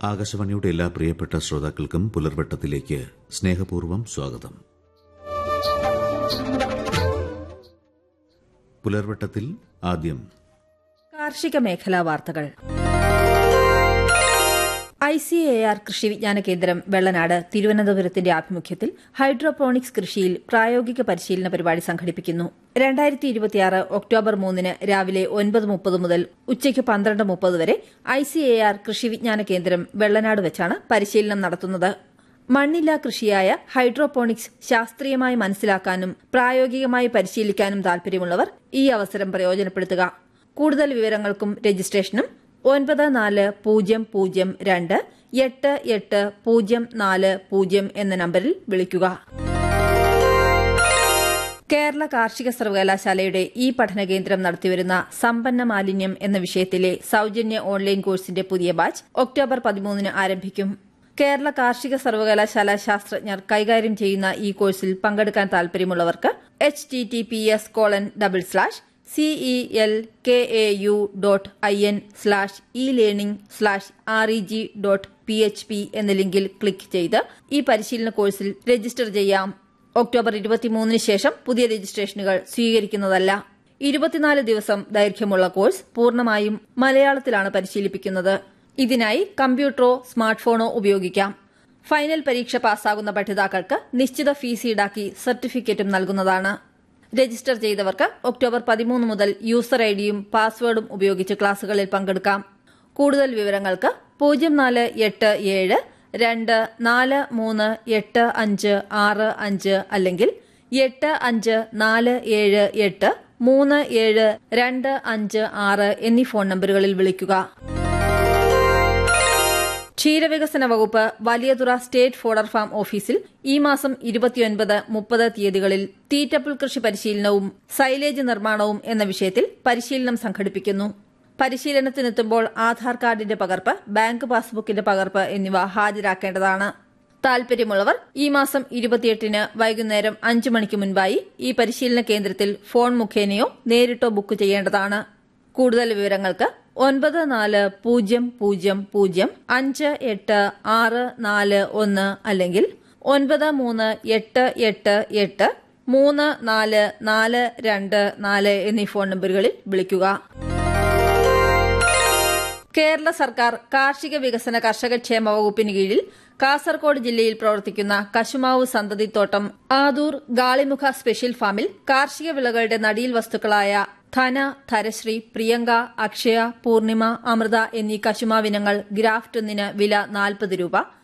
ആകാശവാണിയുടെ എല്ലാ പ്രിയപ്പെട്ട ശ്രോതാക്കൾക്കും പുലർവട്ടത്തിലേക്ക് സ്നേഹപൂർവ്വം സ്വാഗതം പുലർവട്ടത്തിൽ ആദ്യം കാർഷിക മേഖലാ വാർത്തകൾ ഐ സി എ ആർ കൃഷി വിജ്ഞാന കേന്ദ്രം വെള്ളനാട് തിരുവനന്തപുരത്തിന്റെ ആഭിമുഖ്യത്തിൽ ഹൈഡ്രോപോണിക്സ് കൃഷിയിൽ പ്രായോഗിക പരിശീലന പരിപാടി സംഘടിപ്പിക്കുന്നു രണ്ടായിരത്തി ഇരുപത്തിയാറ് ഒക്ടോബർ മൂന്നിന് രാവിലെ ഒൻപത് മുപ്പത് മുതൽ ഉച്ചയ്ക്ക് പന്ത്രണ്ട് മുപ്പത് വരെ ഐ സി എ ആർ കൃഷി വിജ്ഞാന കേന്ദ്രം വെള്ളനാട് വെച്ചാണ് പരിശീലനം നടത്തുന്നത് മണ്ണില്ലാ കൃഷിയായ ഹൈഡ്രോപോണിക്സ് ശാസ്ത്രീയമായി മനസ്സിലാക്കാനും പ്രായോഗികമായി പരിശീലിക്കാനും താൽപര്യമുള്ളവർ ഈ അവസരം പ്രയോജനപ്പെടുത്തുക കൂടുതൽ വിവരങ്ങൾക്കും രജിസ്ട്രേഷനും ഒൻപത് നാല് പൂജ്യം പൂജ്യം രണ്ട് എട്ട് എട്ട് പൂജ്യം നാല് പൂജ്യം എന്ന നമ്പറിൽ വിളിക്കുക കേരള കാർഷിക സർവകലാശാലയുടെ ഈ പഠന കേന്ദ്രം നടത്തിവരുന്ന സമ്പന്ന മാലിന്യം എന്ന വിഷയത്തിലെ സൌജന്യ ഓൺലൈൻ കോഴ്സിന്റെ പുതിയ ബാച്ച് ഒക്ടോബർ പതിമൂന്നിന് ആരംഭിക്കും കേരള കാർഷിക സർവകലാശാല ശാസ്ത്രജ്ഞർ കൈകാര്യം ചെയ്യുന്ന ഈ കോഴ്സിൽ പങ്കെടുക്കാൻ താൽപര്യമുള്ളവർക്ക് H T T P S colon double slash CE L K A U dot I N slash e learning slash R E G dot P H P എന്ന ലിങ്കിൽ ക്ലിക്ക് ചെയ്ത് ഈ പരിശീലന കോഴ്സിൽ രജിസ്റ്റർ ചെയ്യാം ഒക്ടോബർ ഇരുപത്തിമൂന്നിന് ശേഷം പുതിയ രജിസ്ട്രേഷനുകൾ സ്വീകരിക്കുന്നതല്ല ഇരുപത്തിനാല് ദിവസം ദൈർഘ്യമുള്ള കോഴ്സ് പൂർണ്ണമായും മലയാളത്തിലാണ് പരിശീലിപ്പിക്കുന്നത് ഇതിനായി കമ്പ്യൂട്ടറോ സ്മാർട്ട് ഫോണോ ഉപയോഗിക്കാം ഫൈനൽ പരീക്ഷ പാസ്സാകുന്ന പഠിതാക്കൾക്ക് നിശ്ചിത ഫീസ് ഈടാക്കി സർട്ടിഫിക്കറ്റും നൽകുന്നതാണ് രജിസ്റ്റർ ചെയ്തവർക്ക് ഒക്ടോബർ പതിമൂന്ന് മുതൽ യൂസർ ഐഡിയും പാസ്വേഡും ഉപയോഗിച്ച് ക്ലാസുകളിൽ പങ്കെടുക്കാം കൂടുതൽ വിവരങ്ങൾക്ക് പൂജ്യം നാല് എട്ട് ഏഴ് രണ്ട് നാല് മൂന്ന് എട്ട് അഞ്ച് ആറ് അഞ്ച് അല്ലെങ്കിൽ എട്ട് അഞ്ച് നാല് ഏഴ് എട്ട് മൂന്ന് ഏഴ് രണ്ട് അഞ്ച് ആറ് എന്നീ ഫോൺ നമ്പറുകളിൽ വിളിക്കുക ക്ഷീരവികസന വകുപ്പ് വലിയതുറ സ്റ്റേറ്റ് ഫോഡർ ഫാം ഓഫീസിൽ ഈ മാസം ഇരുപത്തിയൊൻപത് മുപ്പത് തീയതികളിൽ തീറ്റപ്പിൾ കൃഷി പരിശീലനവും സൈലേജ് നിർമ്മാണവും എന്ന വിഷയത്തിൽ പരിശീലനം സംഘടിപ്പിക്കുന്നു പരിശീലനത്തിനെത്തുമ്പോൾ ആധാർ കാർഡിന്റെ പകർപ്പ് ബാങ്ക് പാസ്ബുക്കിന്റെ പകർപ്പ് എന്നിവ ഹാജരാക്കേണ്ടതാണ് താൽപര്യമുള്ളവർ ഈ മാസം ഇരുപത്തിയെട്ടിന് വൈകുന്നേരം അഞ്ചു മണിക്ക് മുൻപായി ഈ പരിശീലന കേന്ദ്രത്തിൽ ഫോൺ മുഖേനയോ നേരിട്ടോ ബുക്ക് ചെയ്യേണ്ടതാണ് കൂടുതൽ വിവരങ്ങൾക്ക് ഒൻപത് നാല് പൂജ്യം പൂജ്യം പൂജ്യം അഞ്ച് എട്ട് ആറ് നാല് ഒന്ന് അല്ലെങ്കിൽ ഒൻപത് മൂന്ന് എട്ട് എട്ട് എട്ട് മൂന്ന് നാല് നാല് രണ്ട് നാല് എന്നീ ഫോൺ നമ്പറുകളിൽ വിളിക്കുക കേരള സർക്കാർ കാർഷിക വികസന കർഷകക്ഷേമ വകുപ്പിന് കീഴിൽ കാസർകോട് ജില്ലയിൽ പ്രവർത്തിക്കുന്ന കശുമാവ് സന്തതിത്തോട്ടം ആദൂർ ഗാളിമുഖ സ്പെഷ്യൽ ഫാമിൽ കാർഷിക വിളകളുടെ നടീൽ വസ്തുക്കളായ ധന ധരശ്രീ പ്രിയങ്ക അക്ഷയ പൂർണിമ അമൃത എന്നീ കശുമാവിനങ്ങൾ ഗ്രാഫ്റ്റ് ഒന്നിന് വില നാൽപ്പത് രൂപ